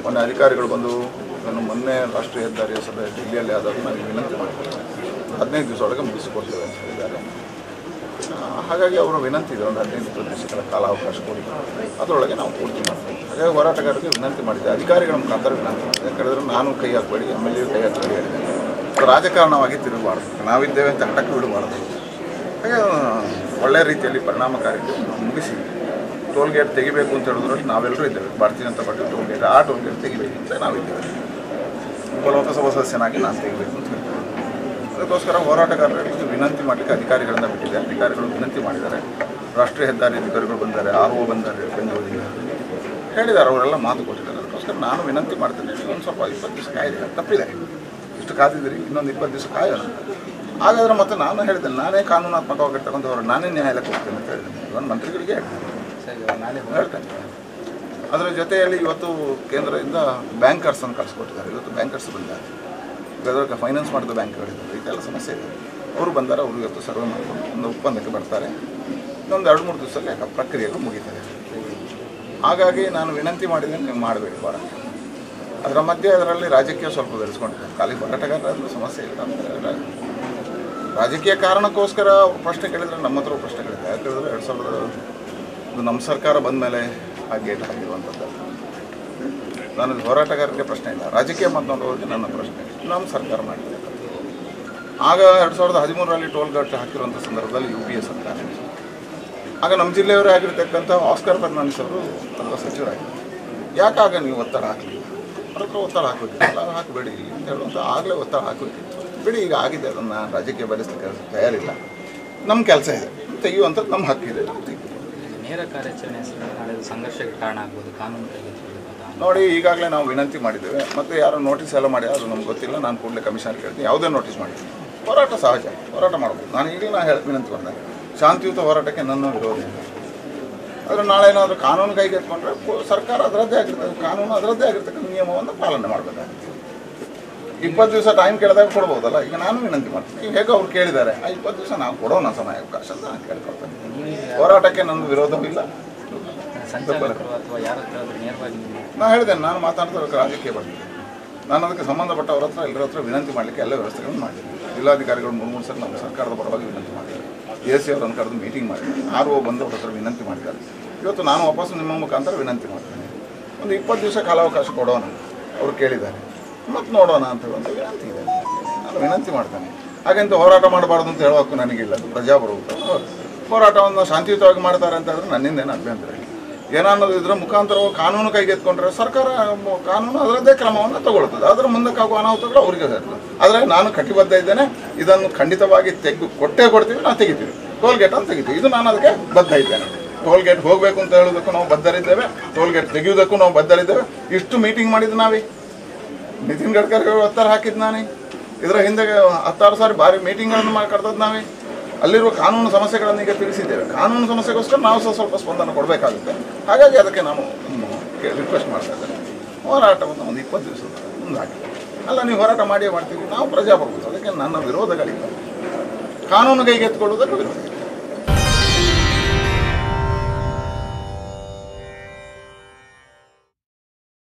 ಮೊನ್ನೆ ಅಧಿಕಾರಿಗಳು ಬಂದು ನಾನು ಮೊನ್ನೆ ರಾಷ್ಟ್ರೀಯ ಹೆದ್ದಾರಿಯ ಸಭೆ ಡೆಲ್ಲಿಯಲ್ಲಿ ಆದಾಗ ನನಗೆ ವಿನಂತಿ ಮಾಡಿದ್ದಾರೆ ಹದಿನೈದು ದಿವಸ ಒಳಗೆ ಮುಗಿಸಿಕೊಡ್ತೇವೆ ಅಂತ ಹೇಳಿದ್ದಾರೆ ಆ, ಹಾಗಾಗಿ ಅವರ ವಿನಂತಿ ಇದೆ ಒಂದು ಹದಿನೈದು ಇಪ್ಪತ್ತು ದಿವಸಗಳ ಕಾಲಾವಕಾಶ ಕೊಡಿ ಅದರೊಳಗೆ ನಾವು ಪೂರ್ತಿ ಮಾಡ್ತೀವಿ ಹಾಗಾಗಿ ಹೋರಾಟಗಾರರಿಗೆ ವಿನಂತಿ ಮಾಡಿದ್ದೆ ಅಧಿಕಾರಿಗಳ ಮುಖಾಂತರ ವಿನಂತಿ ಮಾಡಿದೆ ಯಾಕಂದರೆ ನಾನು ಕೈ ಹಾಕಬೇಡಿ ಎಮ್ ಎಲ್ ಎ ಕೈ ಹಾಕಬೇಡಿ ಹೇಳಿದೆ ಅದು ರಾಜಕಾರಣವಾಗಿ ತಿರುಗಬಾರ್ದು ನಾವಿದ್ದೇವೆ ಅಂತ ಹಠಕ್ಕೆ ಬಿಡಬಾರ್ದು ಹಾಗೆ ಒಳ್ಳೆಯ ರೀತಿಯಲ್ಲಿ ಪರಿಣಾಮಕಾರಿ ಮುಗಿಸಿ ಟೋಲ್ ಗೇಟ್ ತೆಗಿಬೇಕು ಅಂತ ಹೇಳಿದ್ರಲ್ಲಿ ನಾವೆಲ್ಲರೂ ಇದ್ದೇವೆ ಭಾರತೀಯ ಜನತಾ ಪಾರ್ಟಿ ಟೋಲ್ ಗೇಟ್ ಆ ಟೋಲ್ ಗೇಟ್ ತೆಗಿಬೇಕು ಅಂತ ನಾವಿದ್ದೇವೆ ಒಬ್ಬ ಲೋಕಸಭಾ ಸದಸ್ಯನಾಗಿ ನಾನು ತೆಗಿಬೇಕು ಅಂತ ಹೇಳ್ತೇನೆ ಅದಕ್ಕೋಸ್ಕರ ಹೋರಾಟಗಾರರಿಗೆ ವಿನಂತಿ ಮಾಡಲಿಕ್ಕೆ ಅಧಿಕಾರಿಗಳಿಂದ ಬಿಟ್ಟಿದೆ ಅಧಿಕಾರಿಗಳು ವಿನಂತಿ ಮಾಡಿದ್ದಾರೆ ರಾಷ್ಟ್ರೀಯ ಹೆದ್ದಾರಿ ಅಧಿಕಾರಿಗಳು ಬಂದ್ದಾರೆ ಆರ್ ಒ ಬಂದ್ದಾರೆ ಬೆಂಗಳೂರಿಗೆ ಹೇಳಿದ್ದಾರೆ ಅವರೆಲ್ಲ ಮಾತು ಕೊಟ್ಟಿದ್ದಾರೆ ಅದಕ್ಕೋಸ್ಕರ ನಾನು ವಿನಂತಿ ಮಾಡ್ತೇನೆ ನೀವು ಒಂದು ಸ್ವಲ್ಪ ಇಪ್ಪತ್ತು ದಿವಸ ಕಾಯಿದೆ ತಪ್ಪಿದೆ ಇಷ್ಟು ಕಾದಿದ್ದೀರಿ ಇನ್ನೊಂದು ಇಪ್ಪತ್ತು ದಿವಸ ಕಾಯೋಣ ಹಾಗಾದ್ರೆ ಮತ್ತೆ ನಾನು ಹೇಳಿದೆ ನಾನೇ ಕಾನೂನಾತ್ಮಕವಾಗಿ ತಗೊಂಡು ಅವರು ನಾನೇ ನ್ಯಾಯಾಲಯಕ್ಕೆ ಹೋಗ್ತೇನೆ ಅಂತ ಹೇಳಿದೆ ಇವನ್ ಮಂತ್ರಿಗಳಿಗೆ ಹೇಳ್ತೇನೆ ಹೇಳ್ತೇನೆ ಅದರ ಜೊತೆಯಲ್ಲಿ ಇವತ್ತು ಕೇಂದ್ರದಿಂದ ಬ್ಯಾಂಕರ್ಸ್ ಅನ್ನು ಕಳಿಸ್ಕೊಟ್ಟಿದ್ದಾರೆ ಇವತ್ತು ಬ್ಯಾಂಕರ್ಸ್ ಬಂದಿದ್ದಾರೆ ಅದಕ್ಕೆ ಫೈನಾನ್ಸ್ ಮಾಡಿದ ಬ್ಯಾಂಕ್ಗಳಿದ್ದಾರೆ ಇದೆಲ್ಲ ಸಮಸ್ಯೆ ಇದೆ ಅವರು ಬಂದರೆ ಅವರು ಇವತ್ತು ಸರ್ವೆ ಮಾಡಿಕೊಂಡು ಒಂದು ಒಪ್ಪಂದಕ್ಕೆ ಬರ್ತಾರೆ ಇನ್ನೊಂದು ಎರಡು ಮೂರು ದಿವಸದಲ್ಲಿ ಆ ಪ್ರಕ್ರಿಯೆಗಳು ಮುಗಿತಾರೆ ಹಾಗಾಗಿ ನಾನು ವಿನಂತಿ ಮಾಡಿದ್ದೇನೆ ನೀವು ಮಾಡಬೇಡಿ ಹೋರಾಟ ಅದರ ಮಧ್ಯೆ ಅದರಲ್ಲಿ ರಾಜಕೀಯ ಸ್ವಲ್ಪ ಬೆಳೆಸ್ಕೊಂಡಿದ್ದಾರೆ ಖಾಲಿ ಹೋರಾಟಗಾರರಾದ್ರೂ ಸಮಸ್ಯೆ ಇಲ್ಲ ಅಂತ ಹೇಳಿದ್ರೆ ರಾಜಕೀಯ ಕಾರಣಕ್ಕೋಸ್ಕರ ಅವ್ರು ಪ್ರಶ್ನೆ ಕೇಳಿದರೆ ನಮ್ಮ ಹತ್ರ ಪ್ರಶ್ನೆಗಳಿದೆ ಯಾಕಂದರೆ ಎರಡು ಸಾವಿರದ ಇದು ನಮ್ಮ ಸರ್ಕಾರ ಬಂದ ಮೇಲೆ ಆ ಗೇಟ್ ಹಾಕಿರುವಂಥದ್ದು ನನಗೆ ಹೋರಾಟಗಾರರಿಗೆ ಪ್ರಶ್ನೆ ಇಲ್ಲ ರಾಜಕೀಯ ಮಾತನಾಡೋ ಹೋಗಿ ನನ್ನ ಪ್ರಶ್ನೆ ನಮ್ಮ ಸರ್ಕಾರ ಮಾಡಿದೆ ಆಗ ಎರಡು ಸಾವಿರದ ಹದಿಮೂರರಲ್ಲಿ ಟೋಲ್ ಗೇಟ್ ಹಾಕಿರುವಂಥ ಸಂದರ್ಭದಲ್ಲಿ ಯು ಪಿ ಎ ಸರ್ಕಾರ ಆಗ ನಮ್ಮ ಜಿಲ್ಲೆಯವರೇ ಆಗಿರ್ತಕ್ಕಂಥ ಆಸ್ಕರ್ ಫರ್ನಾಂಡಿಸ್ ಅವರು ತುಂಬ ಸಚಿವರಾಗಿದ್ದರು ಯಾಕಾಗ ನೀವು ಒತ್ತಡ ಹಾಕಲಿಲ್ಲ ಅವ್ರ ಹತ್ರ ಒತ್ತಡ ಹಾಕಬೇಕಿಲ್ಲ ಹಾಕಬೇಡಿ ಅಂತ ಹೇಳುವಂಥ ಆಗಲೇ ಒತ್ತಡ ಹಾಕಬೇಕಿತ್ತು ಬಿಡಿ ಈಗ ಆಗಿದೆ ಅದನ್ನು ರಾಜಕೀಯ ಬೆಳೆಸಲಿಕ್ಕೆ ತಯಾರಿಲ್ಲ ನಮ್ಮ ಕೆಲಸ ಇದೆ ತೆಗೆಯುವಂಥದ್ದು ನಮ್ಮ ಹಕ್ಕಿದೆ ನಾವು ತೆಗಿತೀವಿ ನೇರ ಕಾರ್ಯಾಚರಣೆ ಹೆಸರಲ್ಲಿ ನಾಳೆ ಸಂಘರ್ಷಕ್ಕೆ ಕಾರಣ ಆಗ್ಬೋದು ಕಾನೂನು ಕೈಗೆತ್ತಿಕೊಳ್ಳುವಂಥ ನೋಡಿ ಈಗಾಗಲೇ ನಾವು ವಿನಂತಿ ಮಾಡಿದ್ದೇವೆ ಮತ್ತು ಯಾರೋ ನೋಟಿಸ್ ಎಲ್ಲ ಮಾಡಿ ಅದು ನಮ್ಗೆ ಗೊತ್ತಿಲ್ಲ ನಾನು ಕೂಡಲೇ ಕಮಿಷನರ್ ಕೇಳ್ತೀನಿ ಯಾವುದೇ ನೋಟಿಸ್ ಮಾಡಿದ್ದೀನಿ ಹೋರಾಟ ಸಹಜ ಹೋರಾಟ ಮಾಡ್ಬೋದು ನಾನು ಈಗಲೇ ನಾ ಹೇಳಿ ವಿನಂತಿ ಮಾಡಿದೆ ಶಾಂತಿಯುತ ಹೋರಾಟಕ್ಕೆ ನನ್ನ ವಿರೋಧ ಇಲ್ಲ ಆದರೆ ನಾಳೆ ಏನಾದರೂ ಕಾನೂನು ಕೈಗೆ ಎತ್ಕೊಂಡ್ರೆ ಪೊ- ಸರ್ಕಾರ ಅದರದ್ದೇ ಆಗಿರ್ತದೆ ಕಾನೂನು ಅದರದ್ದೇ ಆಗಿರ್ತಕ್ಕಂಥ ನಿಯಮವನ್ನು ಪಾಲನೆ ಮಾಡಬೇಕಾಗುತ್ತೆ ಇಪ್ಪತ್ತು ದಿವಸ ಟೈಮ್ ಕೇಳಿದಾಗ ಕೊಡ್ಬೋದಲ್ಲ ಈಗ ನಾನು ವಿನಂತಿ ಮಾಡ್ತೀನಿ ಈಗ ಹೇಗೋ ಅವ್ರು ಕೇಳಿದ್ದಾರೆ ಆ ಇಪ್ಪತ್ತು ದಿವಸ ನಾವು ಕೊಡೋಣ ಸಮಯ ಅವಕಾಶ ಅಂತ ನಾನು ಕೇಳ್ಕೊಳ್ತೇನೆ ಹೋರಾಟಕ್ಕೆ ನನ್ನ ವಿರೋಧವಿಲ್ಲ ಸಂಚಾಲಕರು ಅಥವಾ ಯಾರ ಹತ್ರ ಆದ್ರೂ ನೇರವಾಗಿ ನೀವು ನಾನು ಹೇಳಿದೆ ನಾನು ಮಾತಾಡ್ತಾ ರಾಜಕೀಯ ಬರ್ತಿದ್ದೆ ನಾನು ಅದಕ್ಕೆ ಸಂಬಂಧಪಟ್ಟವ್ರ ಹತ್ರ ಎಲ್ಲರ ಹತ್ರ ವಿನಂತಿ ಮಾಡಲಿಕ್ಕೆ ಎಲ್ಲ ವ್ಯವಸ್ಥೆಗಳನ್ನು ಮಾಡಿದ್ದೆ ಜಿಲ್ಲಾಧಿಕಾರಿಗಳು ಮೂರು ಮೂರು ಸಲ ನಮ್ಮ ಸರ್ಕಾರದ ಪರವಾಗಿ ವಿನಂತಿ ಮಾಡಿದ್ದಾರೆ ಎ ಸಿ ಅವರನ್ನು ಕರೆದು ಮೀಟಿಂಗ್ ಮಾಡಿದ್ದಾರೆ ಆರ್ ಒ ಬಂದು ಅವ್ರ ಹತ್ರ ವಿನಂತಿ ಮಾಡಿದ್ದಾರೆ ಇವತ್ತು ನಾನು ವಾಪಸ್ ನಿಮ್ಮ ಮುಖಾಂತರ ವಿನಂತಿ ಮಾಡ್ತೇನೆ ಒಂದು ಇಪ್ಪತ್ತು ದಿವಸ ಕಾಲಾವಕಾಶ ಕೊಡೋಣ ಅವರು ಕೇಳಿದ್ದಾರೆ ಮತ್ತು ನೋಡೋಣ ಅಂತ ಹೇಳುವಂಥ ವಿನಂತಿ ಇದೆ ನಾನು ವಿನಂತಿ ಮಾಡ್ತೇನೆ ಹಾಗಂತ ಹೋರಾಟ ಮಾಡಬಾರ್ದು ಅಂತ ಹೇಳೋ ಹಕ್ಕು ನನಗಿಲ್ಲ ಅದು ಪ್ರಜಾಪ್ರಭುತ್ವ ಹೋರಾಟವನ್ನು ಶಾಂತಿಯುತವಾಗಿ ಮಾಡ್ತಾರೆ ಅಂತ ಹೇಳಿದ್ರೆ ನನ್ನಿಂದೇನು ಅಭ್ಯಂತರ ಇಲ್ಲ ಏನನ್ನೋದು ಇದ್ರ ಮುಖಾಂತರ ಕಾನೂನು ಕೈಗೆತ್ಕೊಂಡ್ರೆ ಸರ್ಕಾರ ಮ- ಕಾನೂನು ಅದರದ್ದೇ ಕ್ರಮವನ್ನು ತಗೊಳ್ತದೆ ಅದರ ಮುಂದಕ್ಕಾಗುವ ಅನಾಹುತಗಳು ಅವರಿಗೆ ಸೇರ್ತದೆ ಆದರೆ ನಾನು ಕಟಿಬದ್ಧ ಇದ್ದೇನೆ ಇದನ್ನು ಖಂಡಿತವಾಗಿ ತೆಗೆದು ಕೊಟ್ಟೇ ಕೊಡ್ತೀವಿ ನಾವು ತೆಗಿತೀವಿ ಟೋಲ್ ಗೇಟ್ ಅಂತ ತೆಗಿತೀವಿ ಇದು ನಾನು ಅದಕ್ಕೆ ಬದ್ಧ ಇದ್ದೇನೆ ಟೋಲ್ ಗೇಟ್ ಹೋಗಬೇಕು ಅಂತ ಹೇಳೋದಕ್ಕೂ ನಾವು ಬದ್ಧರಿದ್ದೇವೆ ಟೋಲ್ ಗೇಟ್ ತೆಗೆಯುವುದಕ್ಕೂ ನಾವು ಬದ್ಧರಿದ್ದೇವೆ ಇಷ್ಟು ಮೀಟಿಂಗ್ ಮಾಡಿದ್ದು ನಾವೇ ನಿತಿನ್ ಗಡ್ಕರಿ ಅವರು ಒತ್ತಡ ಹಾಕಿದ್ದು ನಾನೇ ಇದರ ಹಿಂದೆ ಹತ್ತಾರು ಸಾರಿ ಭಾರಿ ಮೀಟಿಂಗ್ಗಳನ್ನು ಮಾಡ್ಕೊಡ್ತದ್ದು ನಾವೇ ಅಲ್ಲಿರುವ ಕಾನೂನು ಸಮಸ್ಯೆಗಳನ್ನು ಈಗ ತಿಳಿಸಿದ್ದೇವೆ ಕಾನೂನು ಸಮಸ್ಯೆಗೋಸ್ಕರ ನಾವು ಸಹ ಸ್ವಲ್ಪ ಸ್ಪಂದನ ಕೊಡಬೇಕಾಗುತ್ತೆ ಹಾಗಾಗಿ ಅದಕ್ಕೆ ನಾನು ರಿಕ್ವೆಸ್ಟ್ ಮಾಡ್ತಾ ಇದ್ದೇನೆ ಹೋರಾಟವನ್ನು ಒಂದು ಇಪ್ಪತ್ತು ದಿವಸದ ಮುಂದಾಗಿ ಅಲ್ಲ ನೀವು ಹೋರಾಟ ಮಾಡಿಯೇ ಮಾಡ್ತೀವಿ ನಾವು ಪ್ರಜಾಪ್ರಭುತ್ವ ಅದಕ್ಕೆ ನನ್ನ ವಿರೋಧಗಳಿಲ್ಲ ಕಾನೂನು ಕೈಗೆತ್ತಿಕೊಳ್ಳುವುದಕ್ಕೆ ವಿರೋಧ